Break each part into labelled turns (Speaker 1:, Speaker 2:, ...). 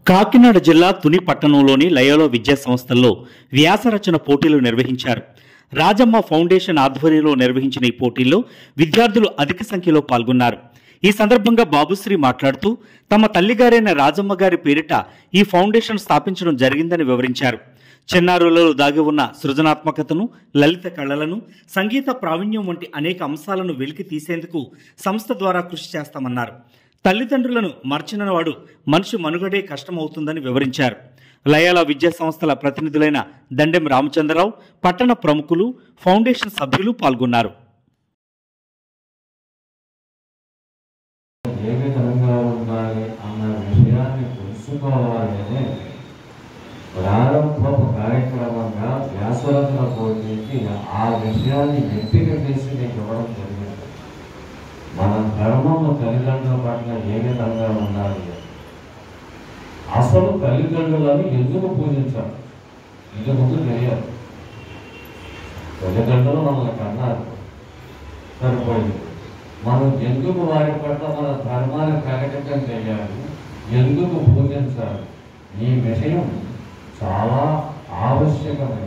Speaker 1: కాకినాడ జిల్లా తుని పట్టణంలోని లయోలో విద్యా సంస్థల్లో వ్యాసరచన పోటీలు నిర్వహించారు రాజమ్మ ఫౌండేషన్ ఆధ్వర్యంలో నిర్వహించిన ఈ పోటీల్లో విద్యార్థులు అధిక సంఖ్యలో పాల్గొన్నారు ఈ సందర్భంగా బాబుశ్రీ మాట్లాడుతూ తమ తల్లిగారైన రాజమ్మ గారి పేరిట ఈ ఫౌండేషన్ స్థాపించడం జరిగిందని వివరించారు చిన్నారులలో దాగి ఉన్న సృజనాత్మకతను లలిత కళలను సంగీత ప్రావీణ్యం వంటి అనేక అంశాలను వెలికి తీసేందుకు సంస్థ ద్వారా కృషి చేస్తామన్నారు తల్లిదండ్రులను మర్చిన వాడు మనిషి మనుగడే కష్టమవుతుందని వివరించారు లయాల విద్యా సంస్థల ప్రతినిధులైన దండెం రామచంద్రరావు పట్టణ ప్రముఖులు ఫౌండేషన్ సభ్యులు పాల్గొన్నారు
Speaker 2: ఏ విధంగా ఉండాలి అన్న విషయాన్ని తెలుసుకోవాలి అని ప్రారంభపు కార్యక్రమంగా వ్యాసరచన పోటీకి ఆ విషయాన్ని ఎంపిక చేసి మీకు ఇవ్వడం జరిగింది మన ధర్మము తల్లిదండ్రుల పట్ల ఏ విధంగా ఉండాలి అసలు తల్లిదండ్రులను ఎందుకు పూజించాలి ఇది ముందు తెలియాలి తల్లిదండ్రులు మనల్ని కన్నారు సరిపోయింది మనం ఎందుకు వారి పట్ల మన ధర్మాన్ని ప్రకటించడం చేయాలి ఎందుకు పూజించాలి ఈ విషయం చాలా ఆవశ్యకమైనది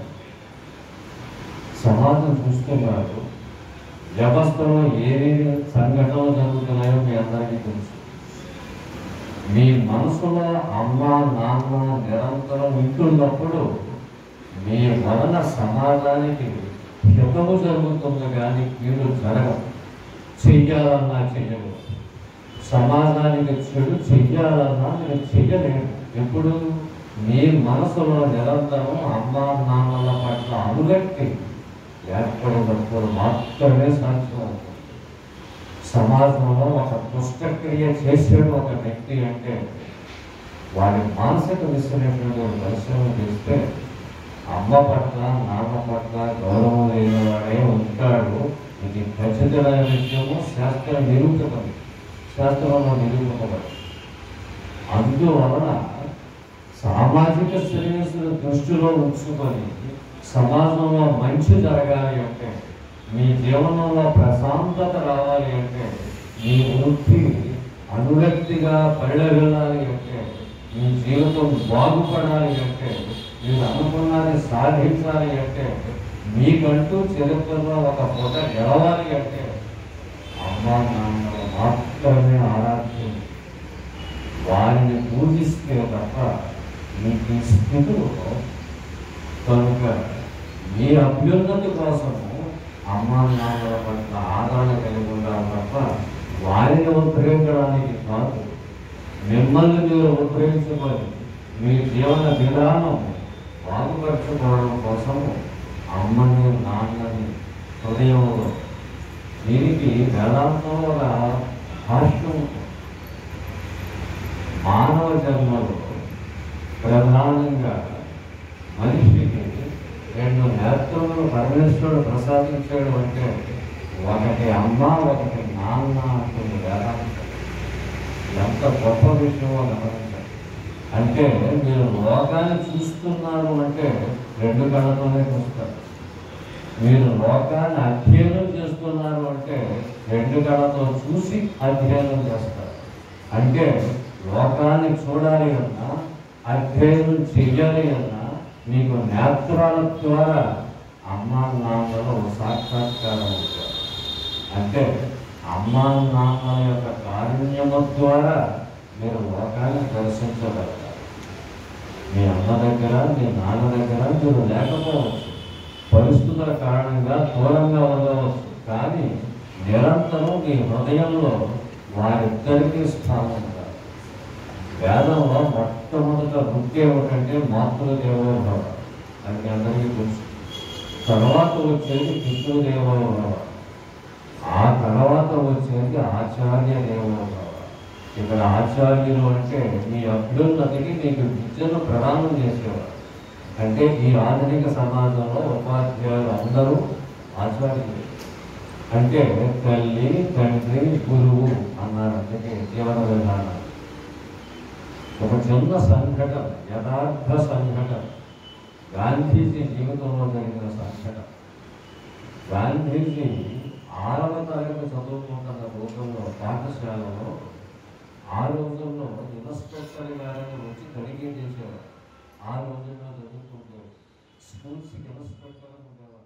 Speaker 2: సమాజం చూస్తున్నారు వ్యవస్థలో ఏమేమి సంఘటనలు జరుగుతున్నాయో మీ అందరికీ తెలుసు మీ మనసులో అమ్మ నాన్న నిరంతరం వింటున్నప్పుడు మీ వలన సమాజానికి హితము జరుగుతుంది కానీ కీడు జరగదు చెయ్యాలన్నా చెయ్యదు సమాజానికి చెడు చెయ్యాలన్నా మీరు చెయ్యలేరు ఎప్పుడు మీ మనసులో నిరంతరం అమ్మ నాన్నల పట్ల అనుగట్టి ఏర్పడినప్పుడు మాత్రమే సాధ్యం అవుతుంది సమాజంలో ఒక దుష్టక్రియ చేసేడు ఒక వ్యక్తి అంటే వాడి మానసిక విశ్లేషణ పరిశ్రమ చేస్తే అమ్మ పట్ల నాన్న పట్ల గౌరవం లేని వాడే ఉంటాడు ఇది ఖచ్చితమైన విషయము శాస్త్ర నిరూపితం శాస్త్రంలో నిరూపితమది అందువలన సామాజిక శ్రేయస్సును దృష్టిలో ఉంచుకొని సమాజంలో మంచి జరగాలి అంటే మీ జీవనంలో ప్రశాంతత రావాలి అంటే మీ వృత్తి అనురక్తిగా పరిడగలాలి అంటే మీ జీవితం బాగుపడాలి అంటే మీరు అనుకున్నది సాధించాలి అంటే మీకంటూ చరిత్రలో ఒక పూట గెలవాలి అంటే అమ్మా నాన్నలు మాత్రమే ఆరాధ్యం వారిని పూజిస్తే తప్ప మీకు ఈ స్థితులు కనుక మీ అభ్యున్నతి కోసము అమ్మా నాన్నల పట్ల ఆదరణ కలిగి ఉండాలి తప్ప వారిని ఉద్ధరించడానికి కాదు మిమ్మల్ని మీరు ఉద్ధరించుకొని మీ జీవన విధానం బాగుపరచుకోవడం కోసము అమ్మని నాన్నని హృదయంలో దీనికి వేదాంతంలో ఒక భాష్యం ఉంటుంది. మానవ జన్మలో ప్రధానంగా మనిషికి రెండు నేత్రములు పరమేశ్వరుడు ప్రసాదించాడు అంటే ఒకటి అమ్మ ఒకటి నాన్న అంటుంది వేదాంతం ఎంత గొప్ప విషయమో గమనించాలి అంటే మీరు లోకాన్ని చూస్తున్నారు అంటే రెండు కళ్ళతోనే చూస్తారు మీరు లోకాన్ని అధ్యయనం చేస్తున్నారు అంటే రెండు కళ్ళతో చూసి అధ్యయనం చేస్తారు అంటే లోకాన్ని చూడాలి అన్నా అధ్యయనం చెయ్యాలి అన్నా మీకు నేత్రాల ద్వారా అమ్మా నాన్నలో సాక్షాత్కారం అవుతారు అంటే అమ్మా నాన్నల యొక్క కారుణ్యము ద్వారా మీరు లోకాన్ని దర్శించగలుగుతారు మీ అమ్మ దగ్గర మీ నాన్న దగ్గర మీరు లేకపోవచ్చు పరిస్థితుల కారణంగా దూరంగా ఉండవచ్చు కానీ నిరంతరం మీ హృదయంలో వారిద్దరికీ స్థానం ఉండాలి వేదంలో మొట్టమొదట వృత్తి ఏమిటంటే మాతృదేవోభవ అది మీ అందరికీ తెలుసు తర్వాత వచ్చేది పితృదేవోభవ ఆ తర్వాత వచ్చేది ఆచార్య దేవోభవ ఇక్కడ ఆచార్యులు అంటే మీ అభ్యున్నతికి మీకు విద్యను ప్రదానం చేసేవారు అంటే ఈ ఆధునిక సమాజంలో ఉపాధ్యాయులు అందరూ ఆచార్యులు అంటే తల్లి తండ్రి గురువు అన్నారు అందుకే జీవన విధానం ఒక చిన్న సంఘటన యథార్థ సంఘటన గాంధీజీ జీవితంలో జరిగిన సంఘటన గాంధీజీ ఆరవ తరగతి చదువుకుంటున్న రోజుల్లో పాఠశాలలో ఆ రోజుల్లో ఇన్స్పెక్టర్ గారిని వచ్చి తనిఖీ ఎంకరేజ్ చేసేవారు ఆ రోజుల్లో చదువుకుంటూ స్కూల్స్కి ఇన్స్పెక్టర్గా ఉండేవారు